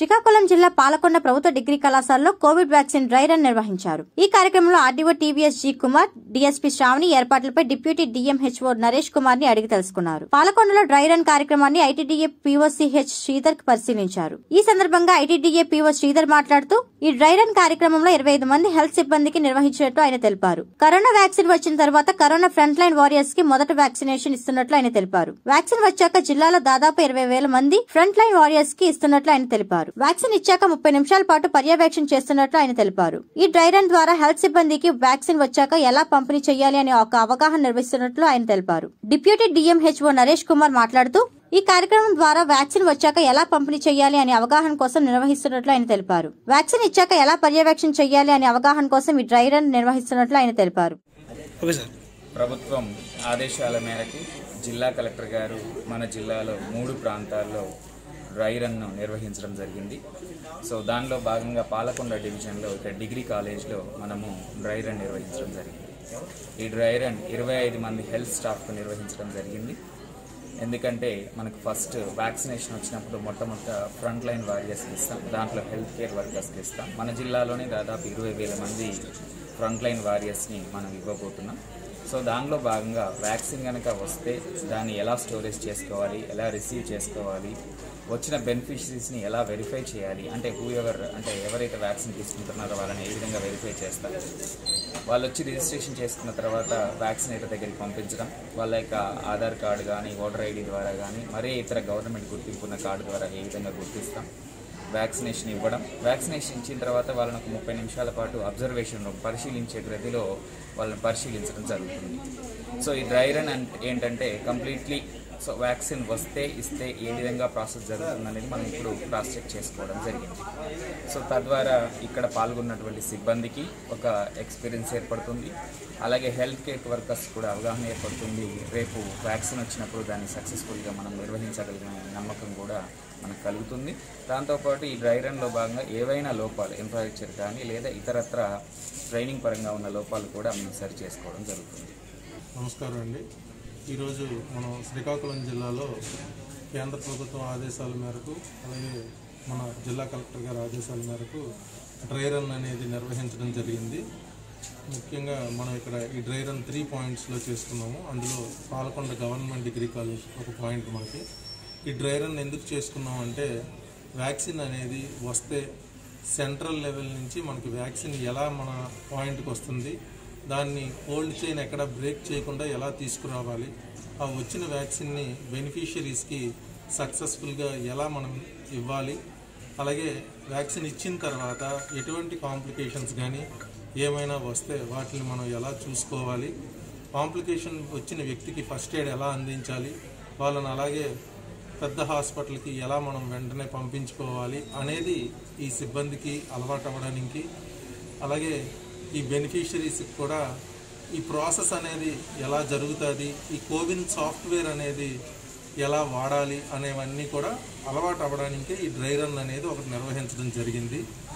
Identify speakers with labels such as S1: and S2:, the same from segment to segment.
S1: శ్రీకాకుళం జిల్లా పాలకొండ ప్రభుత్వ డిగ్రీ కళాశాలలో కోవిడ్ వ్యాక్సిన్ డ్రై రన్ నిర్వహించారు ఈ కార్యక్రమంలో RDO T V S G Kumar DSP Sravani ఏర్పాట్లపై డిప్యూటీ డీఎంహెచ్ఓ నరేష్ కుమార్ ని అడిగి తెలుసుకున్నారు పాలకొండలో డ్రై రన్ కార్యక్రమాన్ని ఐటీడీఏ పీఓసీహెచ్ శ్రీధర్ పరిశీలించారు ఈ సందర్భంగా ఐటీడీఏ పీఓ శ్రీధర్ మాట్లాడుతూ ఈ డ్రై రన్ కార్యక్రమంలో ఇరవై ఐదు మంది హెల్త్ సిబ్బందికి నిర్వహించినట్టు ఆయన తెలిపారు కరోనా వ్యాక్సిన్ వచ్చిన తర్వాత కరోనా ఫ్రంట్ లైన్ వారియర్స్ కి మొదట వ్యాక్సినేషన్ ఇస్తున్నట్లు ఆయన తెలిపారు వ్యాక్సిన్ వచ్చాక జిల్లాలో దాదాపు ఇరవై వేల మంది ఫ్రంట్ లైన్ వారియర్స్ కి ఇస్తున్నట్లు ఆయన తెలిపారు వ్యాక్సిన్ ఇచ్చాక ముప్పై నిమిషాల పాటు పర్యవేక్షణ చేస్తున్నట్లు ఆయన తెలిపారు ఈ డ్రై రన్ ద్వారా హెల్త్ సిబ్బందికి వ్యాక్సిన్ వచ్చాక ఎలా పంపిణీ చేయాలి అనే ఒక అవగాహన నిర్వహిస్తున్నట్లు ఆయన తెలిపారు డిప్యూటీ డీఎంహెచ్ఓ నరేష్ కుమార్ మాట్లాడుతూ ఈ కార్యక్రమం ద్వారా వ్యాక్సిన్ వచ్చాక ఎలా పంపిణీ చేయాలి అనే అవగాహన కోసం నిర్వహిస్తున్నట్లు ఆయన తెలిపారు వ్యాక్సిన్ ఇచ్చాక ఎలా పర్యవేక్షణ చేయాలి అనే అవగాహన కోసం ఈ డ్రై రన్ నిర్వహిస్తున్నట్లు ఆయన తెలిపారు
S2: ఓకే సార్
S3: ప్రభుత్వం ఆదేశాల మేరకు జిల్లా కలెక్టర్ గారు మన జిల్లాలో మూడు ప్రాంతాల్లో డ్రై రన్ను నిర్వహించడం జరిగింది సో దానిలో భాగంగా పాలకొండ డివిజన్లో ఇక్కడ డిగ్రీ కాలేజ్లో మనము డ్రై రన్ నిర్వహించడం జరిగింది ఈ డ్రై రన్ ఇరవై ఐదు మంది హెల్త్ స్టాఫ్కు నిర్వహించడం జరిగింది ఎందుకంటే మనకు ఫస్ట్ వ్యాక్సినేషన్ వచ్చినప్పుడు మొట్టమొదట ఫ్రంట్ లైన్ వారియర్స్కి ఇస్తాం దాంట్లో హెల్త్ కేర్ వర్కర్స్కి ఇస్తాం మన జిల్లాలోనే దాదాపు ఇరవై వేల మంది ఫ్రంట్ లైన్ వారియర్స్ని మనం ఇవ్వబోతున్నాం సో దానిలో భాగంగా వ్యాక్సిన్ కనుక వస్తే దాన్ని ఎలా స్టోరేజ్ చేసుకోవాలి ఎలా రిసీవ్ చేసుకోవాలి వచ్చిన బెనిఫిషరీస్ని ఎలా వెరిఫై చేయాలి అంటే హూ ఎవర్ అంటే ఎవరైతే వ్యాక్సిన్ తీసుకుంటున్నారో వాళ్ళని ఏ విధంగా వెరిఫై చేస్తారు వాళ్ళు వచ్చి రిజిస్ట్రేషన్ చేసుకున్న తర్వాత వ్యాక్సినేటర్ దగ్గరికి పంపించడం వాళ్ళ యొక్క ఆధార్ కార్డు కానీ ఓటర్ ఐడి ద్వారా కానీ మరే ఇతర గవర్నమెంట్ గుర్తింపు ఉన్న కార్డు ద్వారా ఏ విధంగా గుర్తిస్తాం వ్యాక్సినేషన్ ఇవ్వడం వ్యాక్సినేషన్ ఇచ్చిన తర్వాత వాళ్ళని ఒక ముప్పై నిమిషాల పాటు అబ్జర్వేషన్ రూమ్ పరిశీలించే గదిలో వాళ్ళని పరిశీలించడం జరుగుతుంది సో ఈ డ్రై రన్ అంటే ఏంటంటే కంప్లీట్లీ సో వ్యాక్సిన్ వస్తే ఇస్తే ఏ విధంగా ప్రాసెస్ జరుగుతుంది అనేది మనం ఇప్పుడు క్రాస్ చెక్ చేసుకోవడం జరిగింది సో తద్వారా ఇక్కడ పాల్గొన్నటువంటి సిబ్బందికి ఒక ఎక్స్పీరియన్స్ ఏర్పడుతుంది అలాగే హెల్త్ కేర్ వర్కర్స్ కూడా అవగాహన ఏర్పడుతుంది రేపు వ్యాక్సిన్ వచ్చినప్పుడు దాన్ని సక్సెస్ఫుల్గా మనం నిర్వహించగలిగిన నమ్మకం కూడా మనకు కలుగుతుంది దాంతోపాటు ఈ డ్రై రన్లో భాగంగా ఏవైనా లోపాలు ఇన్ఫ్రాస్ట్రక్చర్ కానీ లేదా ఇతరత్ర ట్రైనింగ్ పరంగా ఉన్న లోపాలు కూడా మనం సరి చేసుకోవడం జరుగుతుంది
S2: నమస్కారం అండి ఈరోజు మనం శ్రీకాకుళం జిల్లాలో కేంద్ర ప్రభుత్వం ఆదేశాల మేరకు అలాగే మన జిల్లా కలెక్టర్ గారి ఆదేశాల మేరకు డ్రై రన్ అనేది నిర్వహించడం జరిగింది ముఖ్యంగా మనం ఇక్కడ ఈ డ్రై రన్ త్రీ పాయింట్స్లో చేసుకున్నాము అందులో పాలకొండ గవర్నమెంట్ డిగ్రీ కాలేజ్ ఒక పాయింట్ మనకి ఈ డ్రై రన్ ఎందుకు చేసుకున్నాం అంటే వ్యాక్సిన్ అనేది వస్తే సెంట్రల్ లెవెల్ నుంచి మనకి వ్యాక్సిన్ ఎలా మన పాయింట్కి వస్తుంది దాన్ని కోల్డ్ చైన్ ఎక్కడ బ్రేక్ చేయకుండా ఎలా తీసుకురావాలి ఆ వచ్చిన వ్యాక్సిన్ని బెనిఫిషరీస్కి సక్సెస్ఫుల్గా ఎలా మనం ఇవ్వాలి అలాగే వ్యాక్సిన్ ఇచ్చిన తర్వాత ఎటువంటి కాంప్లికేషన్స్ కానీ ఏమైనా వస్తే వాటిని మనం ఎలా చూసుకోవాలి కాంప్లికేషన్ వచ్చిన వ్యక్తికి ఫస్ట్ ఎయిడ్ ఎలా అందించాలి వాళ్ళని అలాగే పెద్ద హాస్పిటల్కి ఎలా మనం వెంటనే పంపించుకోవాలి అనేది ఈ సిబ్బందికి అలవాటు అవ్వడానికి అలాగే ఈ బెనిఫిషరీస్కి కూడా ఈ ప్రాసెస్ అనేది ఎలా జరుగుతుంది ఈ కోవిన్ సాఫ్ట్వేర్ అనేది ఎలా వాడాలి అనేవన్నీ కూడా అలవాటు అవ్వడానికి ఈ డ్రై రన్ అనేది ఒకటి నిర్వహించడం జరిగింది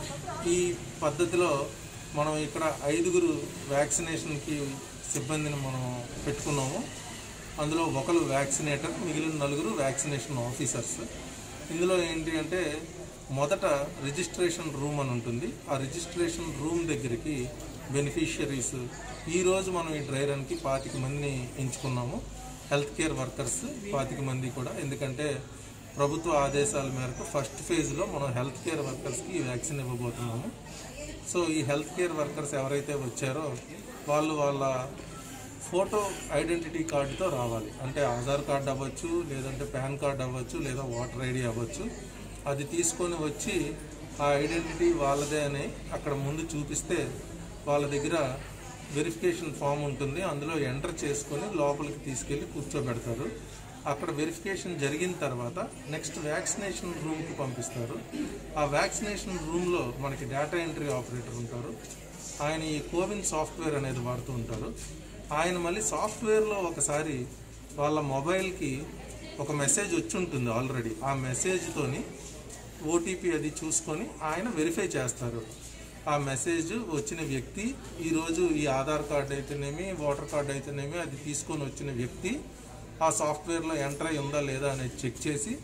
S2: ఈ పద్ధతిలో మనం ఇక్కడ ఐదుగురు వ్యాక్సినేషన్కి సిబ్బందిని మనం పెట్టుకున్నాము అందులో ఒకరు వ్యాక్సినేటర్ మిగిలిన నలుగురు వ్యాక్సినేషన్ ఆఫీసర్స్ ఇందులో ఏంటి అంటే మొదట రిజిస్ట్రేషన్ రూమ్ అని ఉంటుంది ఆ రిజిస్ట్రేషన్ రూమ్ దగ్గరికి బెనిఫిషియరీస్ ఈరోజు మనం ఈ డ్రై రన్కి పాతిక మందిని ఎంచుకున్నాము హెల్త్ కేర్ వర్కర్స్ పాతిక మంది కూడా ఎందుకంటే ప్రభుత్వ ఆదేశాల మేరకు ఫస్ట్ ఫేజ్లో మనం హెల్త్ కేర్ వర్కర్స్కి ఈ వ్యాక్సిన్ ఇవ్వబోతున్నాము సో ఈ హెల్త్ కేర్ వర్కర్స్ ఎవరైతే వచ్చారో వాళ్ళు వాళ్ళ ఫోటో ఐడెంటిటీ కార్డుతో రావాలి అంటే ఆధార్ కార్డు అవ్వచ్చు లేదంటే పాన్ కార్డు అవ్వచ్చు లేదా ఓటర్ ఐడి అవ్వచ్చు అది తీసుకొని వచ్చి ఆ ఐడెంటిటీ వాళ్ళదే అని అక్కడ ముందు చూపిస్తే వాళ్ళ దగ్గర వెరిఫికేషన్ ఫామ్ ఉంటుంది అందులో ఎంటర్ చేసుకొని లోపలికి తీసుకెళ్ళి కూర్చోబెడతారు అక్కడ వెరిఫికేషన్ జరిగిన తర్వాత నెక్స్ట్ వ్యాక్సినేషన్ రూమ్కి పంపిస్తారు ఆ వ్యాక్సినేషన్ రూమ్లో మనకి డేటా ఎంట్రీ ఆపరేటర్ ఉంటారు ఆయన ఈ కోవిన్ సాఫ్ట్వేర్ అనేది వాడుతూ ఉంటారు ఆయన మళ్ళీ సాఫ్ట్వేర్లో ఒకసారి వాళ్ళ మొబైల్కి ఒక మెసేజ్ వచ్చి ఉంటుంది ఆల్రెడీ ఆ మెసేజ్తోని ఓటీపీ అది చూసుకొని ఆయన వెరిఫై చేస్తారు ఆ మెసేజ్ వచ్చిన వ్యక్తి ఈరోజు ఈ ఆధార్ కార్డు అయితేనేమి ఓటర్ కార్డు అయితేనేమి అది తీసుకొని వచ్చిన వ్యక్తి ఆ సాఫ్ట్వేర్లో ఎంటర్ అయి ఉందా లేదా అనేది చెక్ చేసి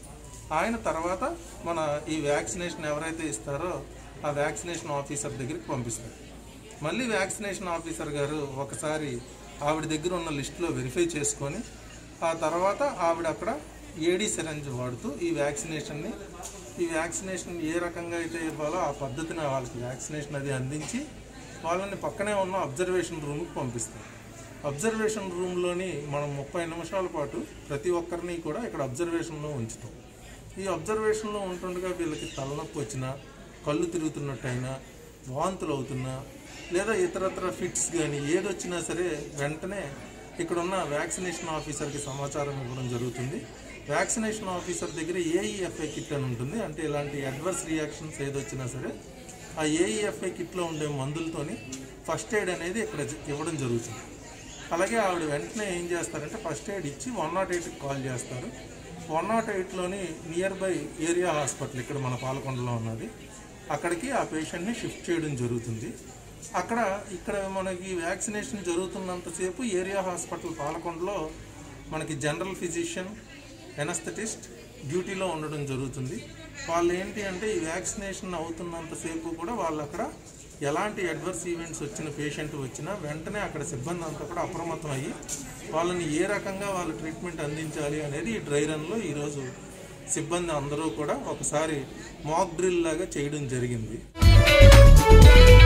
S2: ఆయన తర్వాత మన ఈ వ్యాక్సినేషన్ ఎవరైతే ఇస్తారో ఆ వ్యాక్సినేషన్ ఆఫీసర్ దగ్గరికి పంపిస్తారు మళ్ళీ వ్యాక్సినేషన్ ఆఫీసర్ గారు ఒకసారి ఆవిడ దగ్గర ఉన్న లిస్టులో వెరిఫై చేసుకొని ఆ తర్వాత ఆవిడ అక్కడ ఏడీ సిరంజ్ వాడుతూ ఈ వ్యాక్సినేషన్ని ఈ వ్యాక్సినేషన్ ఏ రకంగా అయితే ఇవ్వాలో ఆ పద్ధతిని వాళ్ళకి వ్యాక్సినేషన్ అది అందించి వాళ్ళని పక్కనే ఉన్న అబ్జర్వేషన్ రూమ్కి పంపిస్తారు అబ్జర్వేషన్ రూమ్లోని మనం ముప్పై నిమిషాల పాటు ప్రతి ఒక్కరిని కూడా ఇక్కడ అబ్జర్వేషన్లో ఉంచుతాం ఈ అబ్జర్వేషన్లో ఉంటుండగా వీళ్ళకి తలనొప్పి వచ్చినా కళ్ళు తిరుగుతున్నట్టయినా వాంతులు అవుతున్నా లేదా ఇతరత్ర ఫిట్స్ కానీ ఏదొచ్చినా సరే వెంటనే ఇక్కడ ఉన్న వ్యాక్సినేషన్ ఆఫీసర్కి సమాచారం ఇవ్వడం జరుగుతుంది వ్యాక్సినేషన్ ఆఫీసర్ దగ్గర ఏఈఎఫ్ఐ కిట్ అని ఉంటుంది అంటే ఇలాంటి అడ్వర్స్ రియాక్షన్స్ ఏదొచ్చినా సరే ఆ ఏఈఎఫ్ఐ కిట్లో ఉండే మందులతోని ఫస్ట్ ఎయిడ్ అనేది ఇక్కడ జ- ఇవ్వడం జరుగుతుంది అలాగే ఆవిడ వెంటనే ఏం చేస్తారంటే ఫస్ట్ ఎయిడ్ ఇచ్చి వన్ నాట్ ఎయిట్కి కాల్ చేస్తారు వన్ నాట్ ఎయిట్లోని నియర్ బై ఏరియా హాస్పిటల్ ఇక్కడ మన పాలకొండలో ఉన్నది అక్కడికి ఆ పేషెంట్ని షిఫ్ట్ చేయడం జరుగుతుంది అక్కడ ఇక్కడ మనకి వ్యాక్సినేషన్ జరుగుతున్నంతసేపు ఏరియా హాస్పిటల్ పాలకొండలో మనకి జనరల్ ఫిజిషియన్ ఎనస్థెటిస్ట్ డ్యూటీలో ఉండడం జరుగుతుంది వాళ్ళు ఏంటి అంటే ఈ వ్యాక్సినేషన్ అవుతున్నంతసేపు కూడా వాళ్ళు అక్కడ ఎలాంటి అడ్వర్స్ ఈవెంట్స్ వచ్చిన పేషెంట్ వచ్చినా వెంటనే అక్కడ సిబ్బంది అంతా కూడా అప్రమత్తం అయ్యి వాళ్ళని ఏ రకంగా వాళ్ళు ట్రీట్మెంట్ అందించాలి అనేది ఈ డ్రై రన్లో ఈరోజు సిబ్బంది అందరూ కూడా ఒకసారి మాక్ డ్రిల్ లాగా చేయడం జరిగింది